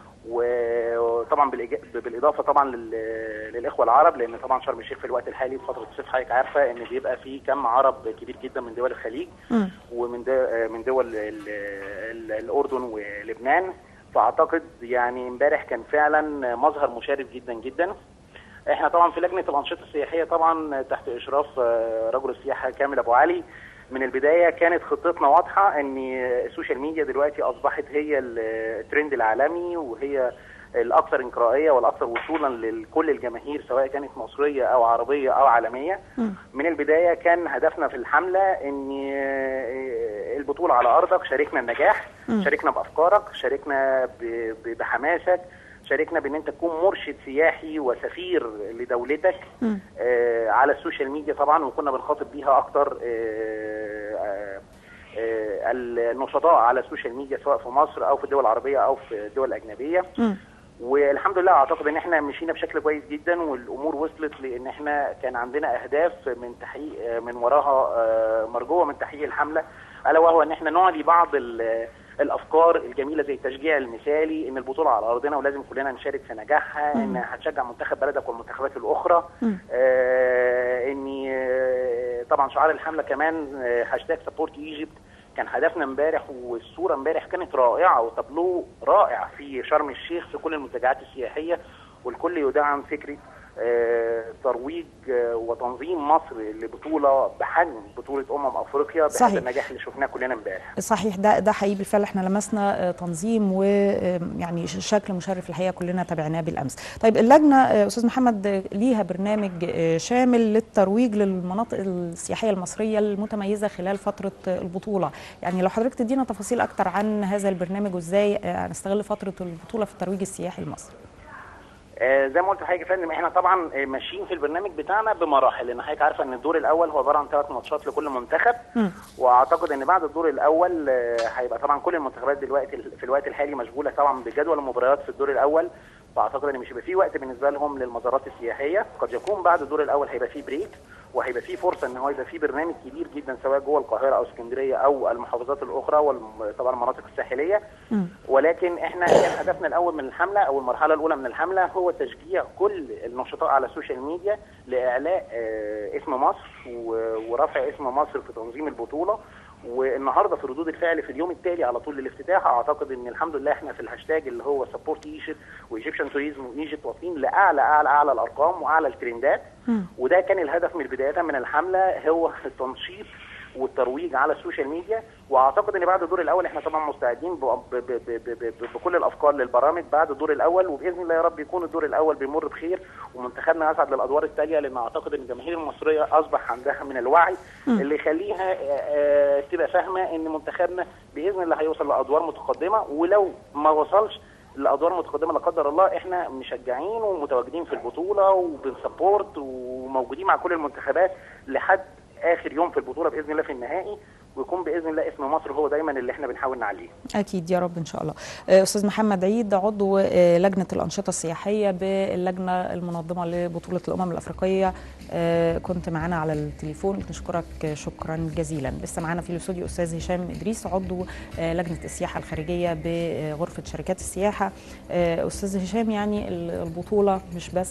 وطبعا بالإج- بالاضافه طبعا لل- للاخوه العرب لان طبعا شرم الشيخ في الوقت الحالي في فتره الصيف حضرتك عارفه ان بيبقى في كم عرب كبير جدا من دول الخليج مم. ومن دو- من دول ال- ال- الاردن ولبنان فاعتقد يعني امبارح كان فعلا مظهر مشرف جدا جدا احنا طبعا في لجنه الانشطه السياحيه طبعا تحت اشراف آه، رجل السياحه كامل ابو علي من البدايه كانت خطتنا واضحه ان السوشيال ميديا دلوقتي اصبحت هي الترند العالمي وهي الاكثر انقرائيه والاكثر وصولا لكل الجماهير سواء كانت مصريه او عربيه او عالميه من البدايه كان هدفنا في الحمله ان البطوله على ارضك شاركنا النجاح شاركنا بافكارك شاركنا ب- ب- بحماسك شاركنا بان انت تكون مرشد سياحي وسفير لدولتك آه على السوشيال ميديا طبعا وكنا بنخاطب بيها اكتر آه آه آه النشطاء على السوشيال ميديا سواء في مصر او في الدول العربيه او في الدول الاجنبيه مم. والحمد لله اعتقد ان احنا مشينا بشكل كويس جدا والامور وصلت لان احنا كان عندنا اهداف من تحقيق من وراها آه، مرجوه من تحقيق الحمله الا وهو ان احنا نعلي بعض ال- الافكار الجميله زي التشجيع المثالي ان البطوله على ارضنا ولازم كلنا نشارك في نجاحها ان هتشجع منتخب بلدك والمنتخبات الاخرى آه ان آه، طبعا شعار الحمله كمان آه، هاشتاج سبورت ايجيبت كان هدفنا امبارح والصوره امبارح كانت رائعه وتابلو رائع في شرم الشيخ في كل المنتجعات السياحيه والكل يدعم فكره آه، ترويج آه، وتنظيم مصر لبطوله بحجم بطوله امم افريقيا صحيح. بهذا النجاح اللي شفناه كلنا امبارح صحيح ده ده حقيقي بالفعل احنا لمسنا آه، تنظيم ويعني شكل مشرف الحقيقه كلنا تابعناه بالامس. طيب اللجنه آه، استاذ محمد آه، ليها برنامج آه، شامل للترويج للمناطق السياحيه المصريه المتميزه خلال فتره آه، البطوله. يعني لو حضرتك تدينا تفاصيل اكتر عن هذا البرنامج وازاي آه، هنستغل فتره البطوله في الترويج السياحي لمصر. آه زي ما قلت لحضرتك يا فندم احنا طبعا آه، ماشيين في البرنامج بتاعنا بمراحل لان حضرتك عارفه ان الدور الاول هو عباره عن ثلاث ماتشات لكل منتخب مم. واعتقد ان بعد الدور الاول آه، هيبقى طبعا كل المنتخبات دلوقتي في الوقت الحالي مشغوله طبعا بجدول المباريات في الدور الاول فاعتقد ان مش هيبقى في وقت بالنسبه لهم للمزارات السياحيه قد يكون بعد الدور الاول هيبقى في بريك وهيبقى في فرصه ان هو يبقى في برنامج كبير جدا سواء جوه القاهره او اسكندريه او المحافظات الاخرى وطبعا المناطق الساحليه مم. ولكن احنا كان هدفنا الاول من الحمله او المرحله الاولى من الحمله هو تشجيع كل النشطاء على السوشيال ميديا لاعلاء آه، اسم مصر و- ورفع اسم مصر في تنظيم البطوله والنهارده في ردود الفعل في اليوم التالي على طول للافتتاح اعتقد ان الحمد لله احنا في الهاشتاج اللي هو سبورت ايجيبت وايجيبشن توريزم وايجيبت واصلين لاعلى اعلى اعلى الارقام واعلى الترندات مم. وده كان الهدف من البدايه من الحمله هو التنشيط والترويج على السوشيال ميديا واعتقد ان بعد الدور الاول احنا طبعا مستعدين ب- ب- ب- ب- ب- ب- بكل الافكار للبرامج بعد الدور الاول وباذن الله يا رب يكون الدور الاول بيمر بخير ومنتخبنا يصعد للادوار التاليه لان اعتقد ان الجماهير المصريه اصبح عندها من الوعي اللي يخليها آه، آه، تبقى فاهمه ان منتخبنا باذن الله هيوصل لادوار متقدمه ولو ما وصلش الادوار المتقدمه لا قدر الله احنا مشجعين ومتواجدين في البطوله وبنسبورت وموجودين مع كل المنتخبات لحد اخر يوم في البطوله باذن الله في النهائي ويكون باذن الله اسم مصر هو دايما اللي احنا بنحاول نعليه اكيد يا رب ان شاء الله آه، استاذ محمد عيد عضو آه، لجنه الانشطه السياحيه باللجنه المنظمه لبطوله الامم الافريقيه آه، كنت معانا على التليفون بنشكرك شكرا جزيلا لسه معانا في الاستوديو استاذ هشام ادريس عضو آه، لجنه السياحه الخارجيه بغرفه شركات السياحه آه، استاذ هشام يعني ال- البطوله مش بس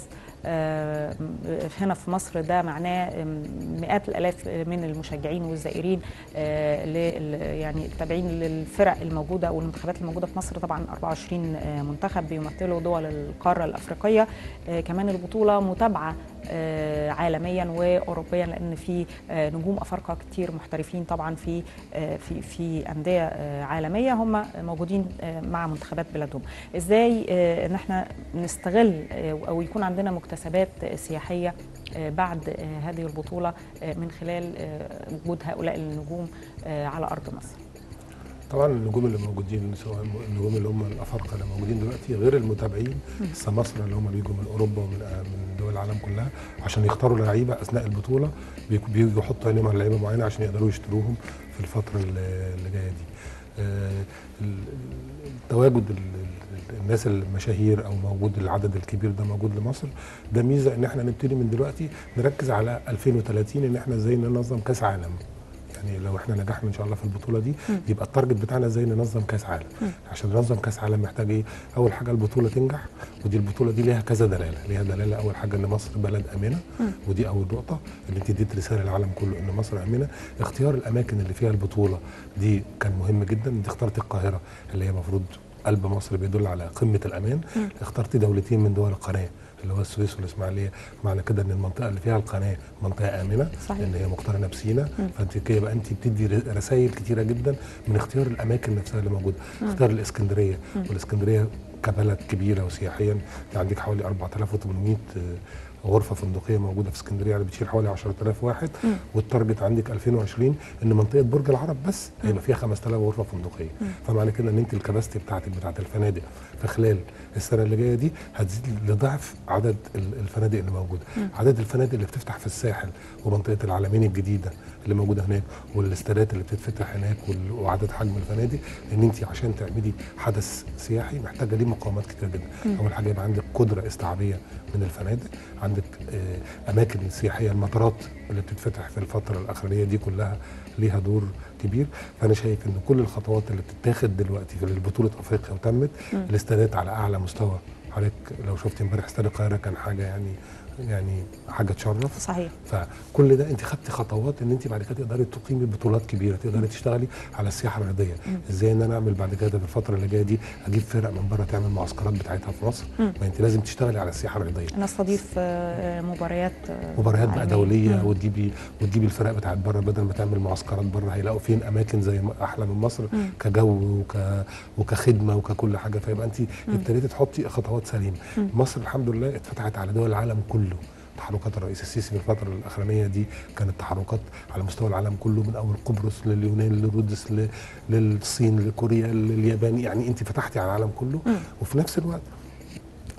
آه، هنا في مصر ده معناه مئات الالاف من المشجعين والزائرين آه، لل- يعني التابعين للفرق الموجوده او المنتخبات الموجوده في مصر طبعا 24 آه، منتخب بيمثلوا دول القاره الافريقيه آه، كمان البطوله متابعه آه، عالميا واوروبيا لان في آه، نجوم افارقه كتير محترفين طبعا في آه، في في انديه آه، عالميه هم موجودين آه، مع منتخبات بلادهم ازاي آه، ان احنا نستغل آه، او يكون عندنا مكتسبات آه، سياحيه آه، بعد آه، هذه البطوله آه، من خلال آه، وجود هؤلاء النجوم آه، على ارض مصر طبعا النجوم اللي موجودين سواء النجوم اللي هم الافارقه اللي موجودين دلوقتي غير المتابعين السماسرة اللي هم بيجوا من اوروبا ومن من دول العالم كلها عشان يختاروا لعيبه اثناء البطوله بيك- بيجوا يحطوا عينيهم على لعيبه معينه عشان يقدروا يشتروهم في الفتره اللي اللي جايه دي. آه، ال- التواجد ال- ال- الناس المشاهير او موجود العدد الكبير ده موجود لمصر ده ميزه ان احنا نبتدي من دلوقتي نركز على 2030 ان احنا ازاي ننظم كاس عالم يعني لو احنا نجحنا ان شاء الله في البطوله دي يبقى التارجت بتاعنا ازاي ننظم كاس عالم عشان ننظم كاس عالم محتاج ايه اول حاجه البطوله تنجح ودي البطوله دي ليها كذا دلاله ليها دلاله اول حاجه ان مصر بلد امنه ودي اول نقطه اللي انت اديت رساله للعالم كله ان مصر امنه اختيار الاماكن اللي فيها البطوله دي كان مهم جدا انت اخترت القاهره اللي هي المفروض قلب مصر بيدل على قمه الامان اخترت دولتين من دول القناه اللي هو السويس والاسماعيليه معنى كده ان المنطقه اللي فيها القناه منطقه امنه صحيح. لان هي مقترنه بسينا فانت كده يبقى انت بتدي ر- رسائل كتيره جدا من اختيار الاماكن نفسها اللي موجوده اختيار الاسكندريه والاسكندريه كبلد كبيره وسياحيا انت عندك حوالي 4800 آه، غرفه فندقيه موجوده في اسكندريه يعني بتشيل حوالي 10000 واحد والتارجت عندك 2020 ان منطقه برج العرب بس هيبقى فيها 5000 غرفه فندقيه فمعنى كده ان انت الكباستي بتاعتك بتاعت الفنادق في خلال السنه اللي جايه دي هتزيد لضعف عدد ال- الفنادق اللي موجوده عدد الفنادق اللي بتفتح في الساحل ومنطقه العلمين الجديده اللي موجوده هناك والاستادات اللي بتتفتح هناك وال- وعدد حجم الفنادق لان انت عشان تعملي حدث سياحي محتاجه ليه مقاومات كتير جدا اول حاجه يبقى عندك قدره استيعابيه من الفنادق عندك آه، اماكن سياحيه المطارات اللي بتتفتح في الفتره الاخرانيه دي كلها ليها دور كبير فانا شايف ان كل الخطوات اللي بتتاخد دلوقتي في بطوله افريقيا وتمت الاستادات على اعلى مستوى حضرتك لو شفت امبارح استاد القاهره كان حاجه يعني يعني حاجه تشرف صحيح فكل ده انت خدتي خطوات ان انت بعد كده تقدري تقيمي بطولات كبيره تقدري تشتغلي على السياحه الرياضيه ازاي ان انا اعمل بعد كده في الفتره اللي جايه دي اجيب فرق من بره تعمل معسكرات بتاعتها في مصر ما انت لازم تشتغلي على السياحه الرياضيه نستضيف آه، مباريات آه، مباريات بقى عالمية. دوليه مم. وتجيبي وتجيبي الفرق بتاعت بره بدل ما تعمل معسكرات بره هيلاقوا فين اماكن زي ما- احلى من مصر كجو وك وكخدمه وككل حاجه فيبقى انت ابتديتي تحطي خطوات سليمه مصر الحمد لله اتفتحت على دول العالم كله تحركات الرئيس السيسي في الفتره الاخرانيه دي كانت تحركات على مستوى العالم كله من اول قبرص لليونان لرودس ل- للصين لكوريا لليابان يعني انت فتحتي على العالم كله وفي نفس الوقت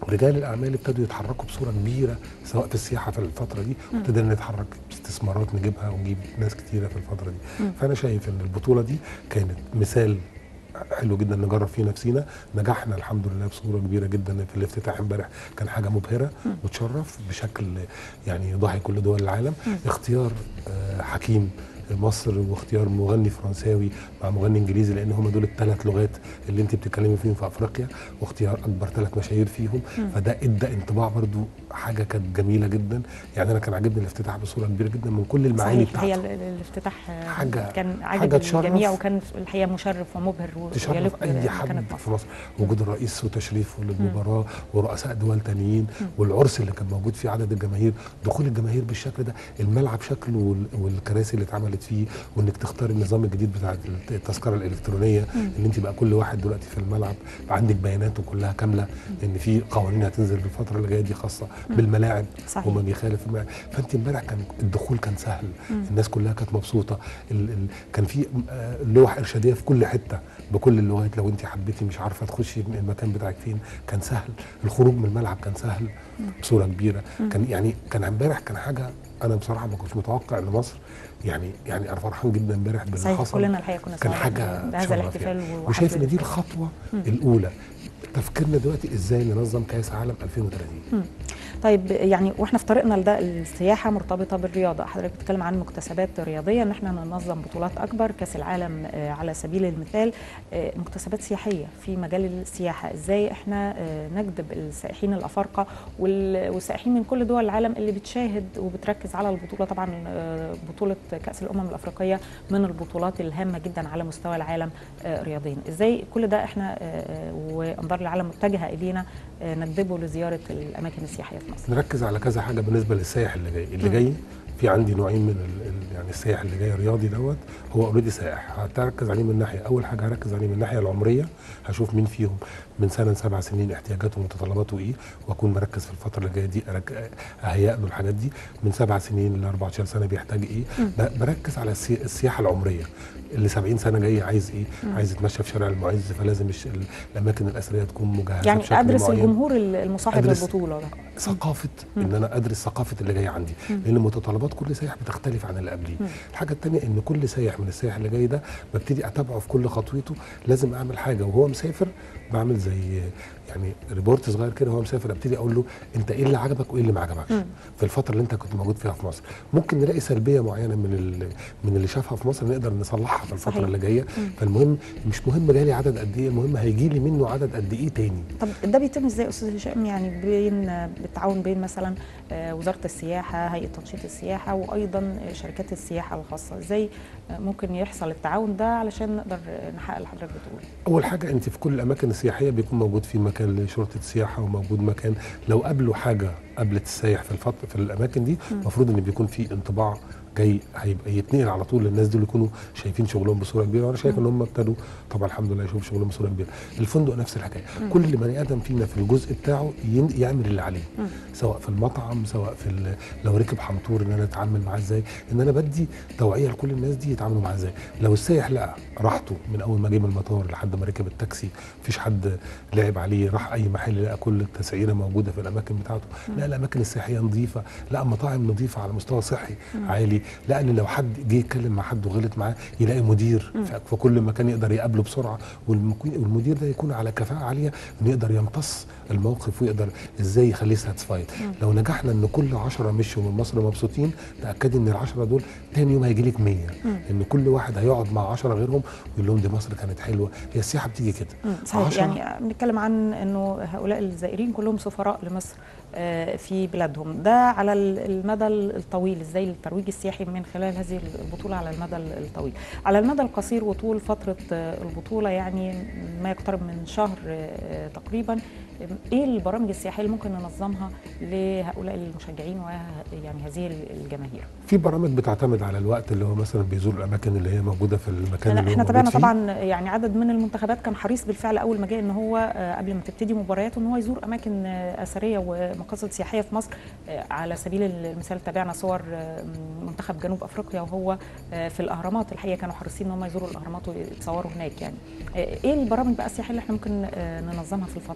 رجال الاعمال ابتدوا يتحركوا بصوره كبيره سواء في السياحه في الفتره دي وابتدينا نتحرك باستثمارات نجيبها ونجيب ناس كتيره في الفتره دي فانا شايف ان البطوله دي كانت مثال حلو جدا نجرب فيه نفسينا نجحنا الحمد لله بصوره كبيره جدا في الافتتاح امبارح كان حاجه مبهره وتشرف بشكل يعني يضاهي كل دول العالم اختيار آه، حكيم مصر واختيار مغني فرنساوي مع مغني انجليزي لان هم دول الثلاث لغات اللي انت بتتكلمي فيهم في افريقيا واختيار اكبر ثلاث مشاهير فيهم فده ادى انطباع برضو حاجه كانت جميله جدا يعني انا كان عاجبني الافتتاح بصوره كبيره جدا من كل المعاني صحيح هي بتاعته ال- الافتتاح آه، حاجة- كان حاجة عاجب تشرف. الجميع وكان في الحقيقه مشرف ومبهر و- تشرف ويليق اي بمكانة حد مصر. في مصر وجود الرئيس وتشريفه للمباراه ورؤساء دول تانيين والعرس اللي كان موجود فيه عدد الجماهير دخول الجماهير بالشكل ده الملعب شكله وال- والكراسي اللي اتعملت فيه وانك تختار النظام الجديد بتاع التذكره الالكترونيه ان انت بقى كل واحد دلوقتي في الملعب بقى عندك بياناته كلها كامله ان في قوانين هتنزل في الفتره اللي جايه دي خاصه بالملاعب صحيح. ومن يخالف الملاعب فانت امبارح كان الدخول كان سهل الناس كلها كانت مبسوطه ال ال كان في آه، لوح ارشاديه في كل حته بكل اللغات لو انت حبيتي مش عارفه تخشي من المكان بتاعك فين كان سهل الخروج من الملعب كان سهل بصوره كبيره كان يعني كان امبارح كان حاجه انا بصراحه ما كنتش متوقع ان مصر يعني يعني انا فرحان جدا امبارح باللي صحيح حصل كلنا الحقيقه كنا كان سعداء حاجه بهذا تشرف الاحتفال يعني. وحفل وشايف ان دي الافتتاح. الخطوه الاولى تفكيرنا دلوقتي ازاي ننظم كاس عالم 2030 طيب يعني واحنا في طريقنا لده السياحه مرتبطه بالرياضه حضرتك بتتكلم عن مكتسبات رياضيه ان احنا ننظم بطولات اكبر كاس العالم آه، على سبيل المثال آه، مكتسبات سياحيه في مجال السياحه ازاي احنا آه، نجذب السائحين الافارقه وال- والسائحين من كل دول العالم اللي بتشاهد وبتركز على البطوله طبعا آه، بطوله كاس الامم الافريقيه من البطولات الهامه جدا على مستوى العالم آه، رياضيا ازاي كل ده احنا آه، آه، وانظار العالم متجهه الينا آه، نجذبه لزياره الاماكن السياحيه في مصر نركز على كذا حاجه بالنسبه للسائح اللي جاي اللي جاي في عندي نوعين من ال- ال- يعني السائح اللي جاي رياضي دوت هو اوريدي سائح هركز عليه من ناحيه اول حاجه هركز عليه من الناحيه العمريه هشوف مين فيهم من سنه لسبع سنين احتياجاته ومتطلباته ايه واكون مركز في الفتره اللي جايه دي أرك- اهيئ له الحاجات دي من سبع سنين ل 14 سنه بيحتاج ايه ب- بركز على السي- السياحه العمريه اللي 70 سنه جاي عايز ايه عايز يتمشى في شارع المعز فلازم الش- ال- الاماكن الاثريه تكون مجهزه يعني بشكل ادرس معين. الجمهور المصاحب أدرس للبطوله ده ثقافه ان انا ادرس ثقافه اللي جاي عندي لان متطلبات كل سائح بتختلف عن اللي قبليه الحاجه الثانيه ان كل سائح من السائح اللي جاي ده ببتدي اتابعه في كل خطوته لازم اعمل حاجه وهو مسافر بعمل زي يعني ريبورت صغير كده وهو مسافر ابتدي اقول له انت ايه اللي عجبك وايه اللي ما عجبكش في الفتره اللي انت كنت موجود فيها في مصر ممكن نلاقي سلبيه معينه من ال- من اللي شافها في مصر نقدر نصلحها في الفتره صحيح. اللي جايه فالمهم مش مهم جالي عدد قد ايه المهم هيجي لي منه عدد قد ايه تاني طب ده بيتم ازاي يا استاذ هشام يعني بين بالتعاون بين مثلا آه، وزاره السياحه هيئه تنشيط السياحه وايضا آه، شركات السياحه الخاصه ازاي آه، ممكن يحصل التعاون ده علشان نقدر آه، نحقق اللي حضرتك بتقول اول حاجه انت في كل الاماكن السياحيه بيكون موجود في مكان لشرطه السياحه وموجود مكان لو قابلوا حاجه قابلت السائح في الفتره في الاماكن دي المفروض ان بيكون في انطباع جاي هيبقى يتنقل على طول للناس دول يكونوا شايفين شغلهم بصوره كبيره وانا شايف ان هم ابتدوا طبعا الحمد لله يشوفوا شغلهم بصوره كبيره الفندق نفس الحكايه كل بني ادم فينا في الجزء بتاعه ين- يعمل اللي عليه سواء في المطعم سواء في ال- لو ركب حنطور ان انا اتعامل معاه ازاي ان انا بدي توعيه لكل الناس دي يتعاملوا معاه ازاي لو السائح لقى راحته من اول ما جه من المطار لحد ما ركب التاكسي مفيش حد لعب عليه راح اي محل لقى كل التسعيره موجوده في الاماكن بتاعته لقى الاماكن السياحيه نظيفه لقى مطاعم نظيفه على مستوى صحي عالي لقى ان لو حد جه يتكلم مع حد وغلط معاه يلاقي مدير في- في كل مكان يقدر يقابله بسرعه والمكو- والمدير ده يكون على كفاءه عاليه انه يقدر يمتص الموقف ويقدر ازاي يخليه ساتسفايد لو نجحنا ان كل 10 مشوا من مصر مبسوطين تاكدي ان ال10 دول تاني يوم هيجي لك 100 ان كل واحد هيقعد مع 10 غيرهم ويقول لهم دي مصر كانت حلوه هي السياحه بتيجي كده مم، صحيح عشرة- يعني بنتكلم عن انه هؤلاء الزائرين كلهم سفراء لمصر آه، في بلادهم ده على ال- المدى الطويل ازاي الترويج السياحي من خلال هذه البطوله على المدى الطويل على المدى القصير وطول فتره آه، البطوله يعني ما يقترب من شهر آه، تقريبا ايه البرامج السياحيه اللي ممكن ننظمها لهؤلاء المشجعين ويعني هذه الجماهير في برامج بتعتمد على الوقت اللي هو مثلا بيزور الاماكن اللي هي موجوده في المكان لا اللي هو احنا موجود تابعنا فيه. طبعا يعني عدد من المنتخبات كان حريص بالفعل اول ما جاء ان هو آه، قبل ما تبتدي مبارياته ان هو يزور اماكن آه، اثريه ومقاصد سياحيه في مصر آه، على سبيل المثال تابعنا صور آه، منتخب جنوب افريقيا وهو آه، في الاهرامات الحقيقه كانوا حريصين ان هم يزوروا الاهرامات ويتصوروا هناك يعني آه، ايه البرامج بقى السياحيه اللي احنا ممكن آه، ننظمها في الفتره دي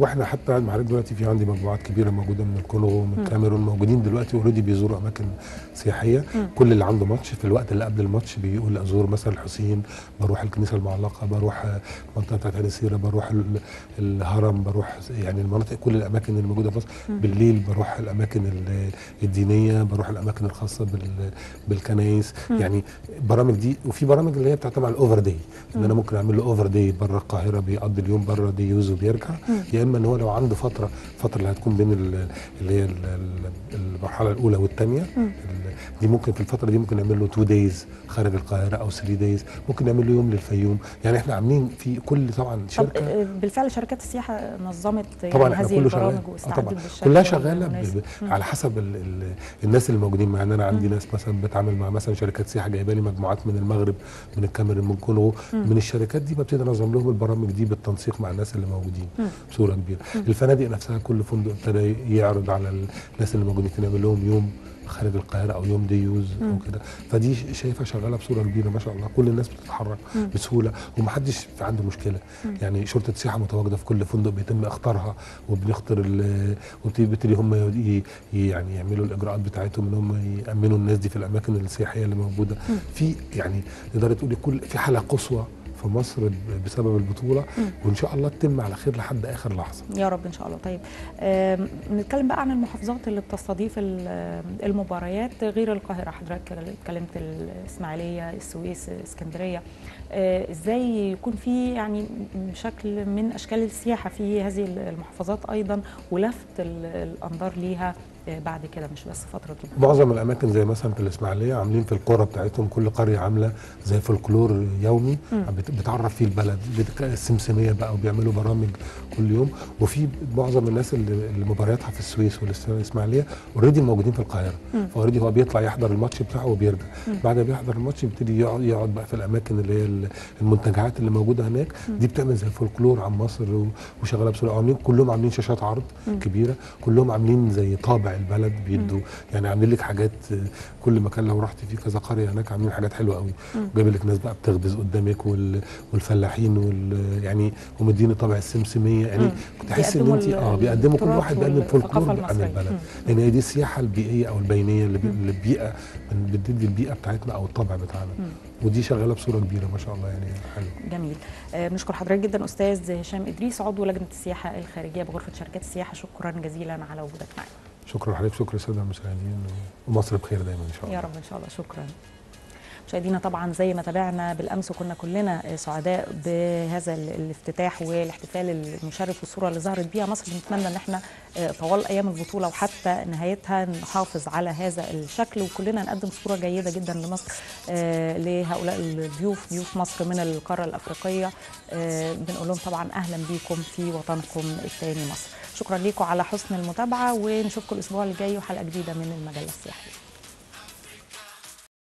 واحنا حتى مع حضرتك دلوقتي في عندي مجموعات كبيره موجوده من الكونغو من الكاميرون موجودين دلوقتي اوريدي بيزوروا اماكن سياحيه كل اللي عنده ماتش في الوقت اللي قبل الماتش بيقول ازور مثلا الحسين بروح الكنيسه المعلقه بروح المنطقه بتاعت عين السيره بروح ال- الهرم بروح يعني المناطق كل الاماكن اللي موجوده في مصر بالليل بروح الاماكن ال- الدينيه بروح الاماكن الخاصه بال- بالكنايس يعني برامج دي وفي برامج اللي هي بتاعت مع الاوفر داي ان انا ممكن اعمل له اوفر داي بره القاهره بيقضي اليوم بره دي يوز وبيرجع يا اما ان هو لو عنده فتره الفتره اللي هتكون بين ال- اللي هي ال- ال- المرحله الاولى والثانيه دي ممكن في الفتره دي ممكن نعمل له 2 دايز خارج القاهره او 3 دايز ممكن نعمل له يوم للفيوم يعني احنا عاملين في كل طبعا طب شركه آه، بالفعل شركات السياحه نظمت يعني طبعا احنا هذه كله شغال البرامج آه واستعدت طبعا بالشكل كلها شغاله ب... المناسب. ب... على حسب ال... ال... الناس اللي موجودين معانا انا عندي ناس مثلا بتعامل مع مثلا شركات سياحه جايبه لي مجموعات من المغرب من الكاميرون من كونغو من الشركات دي ببتدي انظم لهم البرامج دي بالتنسيق مع الناس اللي موجودين بصوره كبيره الفنادق نفسها كل فندق ابتدى يعرض على الناس اللي موجودين نعمل لهم يوم خارج القاهره او يوم دي يوز او كده فدي ش- شايفها شغاله بصوره كبيره ما شاء الله كل الناس بتتحرك بسهوله ومحدش في عنده مشكله يعني شرطه سياحه متواجده في كل فندق بيتم اختارها وبنختار ال- وبيبتدي هم ي- ي- يعني يعملوا الاجراءات بتاعتهم ان هم يامنوا الناس دي في الاماكن السياحيه اللي موجوده في يعني تقدري تقولي كل في حاله قصوى في مصر ب- بسبب البطوله وان شاء الله تتم على خير لحد اخر لحظه يا رب ان شاء الله طيب آم، نتكلم بقى عن المحافظات اللي بتستضيف ال- المباريات غير القاهره حضرتك اتكلمت الاسماعيليه السويس اسكندريه آه، ازاي يكون في يعني شكل من اشكال السياحه في هذه المحافظات ايضا ولفت ال- الانظار ليها آه، بعد كده مش بس فتره البطوله معظم الاماكن زي مثلا في الاسماعيليه عاملين في القرى بتاعتهم كل قريه عامله زي فولكلور يومي بت- بتعرف فيه البلد بت- السمسميه بقى وبيعملوا برامج كل يوم وفي معظم الناس اللي اللي مبارياتها في السويس والاسماعيليه اوريدي موجودين في القاهره فاوريدي هو بيطلع يحضر الماتش بتاعه وبيرجع بعد ما بيحضر الماتش يبتدي يقعد, يقعد بقى في الاماكن اللي هي ال- المنتجعات اللي موجوده هناك دي بتعمل زي فولكلور عن مصر و- وشغاله بسرعه عاملين كلهم عاملين شاشات عرض كبيره كلهم عاملين زي طابع البلد بيدوا يعني عاملين لك حاجات آه، كل مكان لو رحت فيه كذا قريه هناك عاملين حاجات حلوه قوي جايب لك ناس بقى بتخبز قدامك وال- والفلاحين وال يعني ومديني طابع السمسميه يعني تحس ان بيقدموا انت ال- اه بيقدموا كل التراث واحد بيقدم والثقافة فولكلور عن المصرية. البلد مم. لان هي دي السياحه البيئيه او البينيه اللي, بي... اللي البيئه من- بتدي البيئه بتاعتنا او الطابع بتاعنا ودي شغاله بصوره كبيره ما شاء الله يعني حلو جميل آه، بنشكر حضرتك جدا استاذ هشام ادريس عضو لجنه السياحه الخارجيه بغرفه شركات السياحه شكرا جزيلا على وجودك معنا شكرا لحضرتك شكرا للساده المشاهدين ومصر بخير دايما ان شاء الله يا رب ان شاء الله شكرا مشاهدينا طبعا زي ما تابعنا بالامس وكنا كلنا سعداء بهذا ال- الافتتاح والاحتفال المشرف والصوره اللي ظهرت بيها مصر بنتمنى ان احنا آه، طوال ايام البطوله وحتى نهايتها نحافظ على هذا الشكل وكلنا نقدم صوره جيده جدا لمصر آه، لهؤلاء الضيوف ضيوف مصر من القاره الافريقيه آه، بنقول لهم طبعا اهلا بيكم في وطنكم الثاني مصر شكرا لكم على حسن المتابعه ونشوفكم الاسبوع الجاي وحلقه جديده من المجله السياحيه